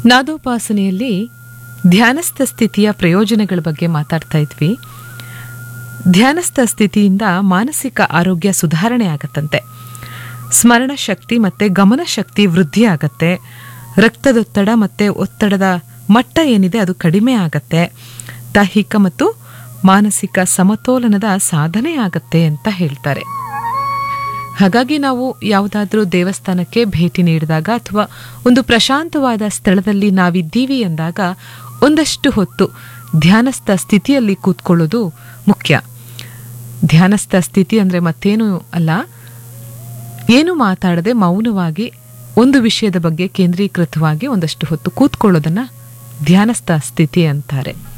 ನಾದೋಪಾಸನೆಯಲ್ಲಿ ಧ್ಯಾನಸ್ಥ ಸ್ಥಿತಿಯ ಪ್ರಯೋಜನಗಳ ಬಗ್ಗೆ ಮಾತಾಡ್ತಾ ಇದ್ವಿ ಧ್ಯಾನಸ್ಥ ಸ್ಥಿತಿಯಿಂದ ಮಾನಸಿಕ ಆರೋಗ್ಯ ಸುಧಾರಣೆ ಆಗತ್ತಂತೆ ಸ್ಮರಣ ಶಕ್ತಿ ಮತ್ತು ಗಮನ ಶಕ್ತಿ ವೃದ್ಧಿ ಆಗತ್ತೆ ರಕ್ತದೊತ್ತಡ ಮತ್ತು ಒತ್ತಡದ ಮಟ್ಟ ಏನಿದೆ ಅದು ಕಡಿಮೆ ಆಗತ್ತೆ ದೈಹಿಕ ಮತ್ತು ಮಾನಸಿಕ ಸಮತೋಲನದ ಸಾಧನೆ ಆಗತ್ತೆ ಅಂತ ಹೇಳ್ತಾರೆ ಹಾಗಾಗಿ ನಾವು ಯಾವುದಾದ್ರೂ ದೇವಸ್ಥಾನಕ್ಕೆ ಭೇಟಿ ನೀಡಿದಾಗ ಅಥವಾ ಒಂದು ಪ್ರಶಾಂತವಾದ ಸ್ಥಳದಲ್ಲಿ ನಾವಿದ್ದೀವಿ ಎಂದಾಗ ಒಂದಷ್ಟು ಹೊತ್ತು ಧ್ಯಾನಸ್ಥ ಸ್ಥಿತಿಯಲ್ಲಿ ಕೂತ್ಕೊಳ್ಳೋದು ಮುಖ್ಯ ಧ್ಯಾನಸ್ಥ ಸ್ಥಿತಿ ಅಂದರೆ ಮತ್ತೇನು ಅಲ್ಲ ಏನು ಮಾತಾಡದೆ ಮೌನವಾಗಿ ಒಂದು ವಿಷಯದ ಬಗ್ಗೆ ಕೇಂದ್ರೀಕೃತವಾಗಿ ಒಂದಷ್ಟು ಹೊತ್ತು ಕೂತ್ಕೊಳ್ಳೋದನ್ನ ಧ್ಯಾನಸ್ಥ ಸ್ಥಿತಿ ಅಂತಾರೆ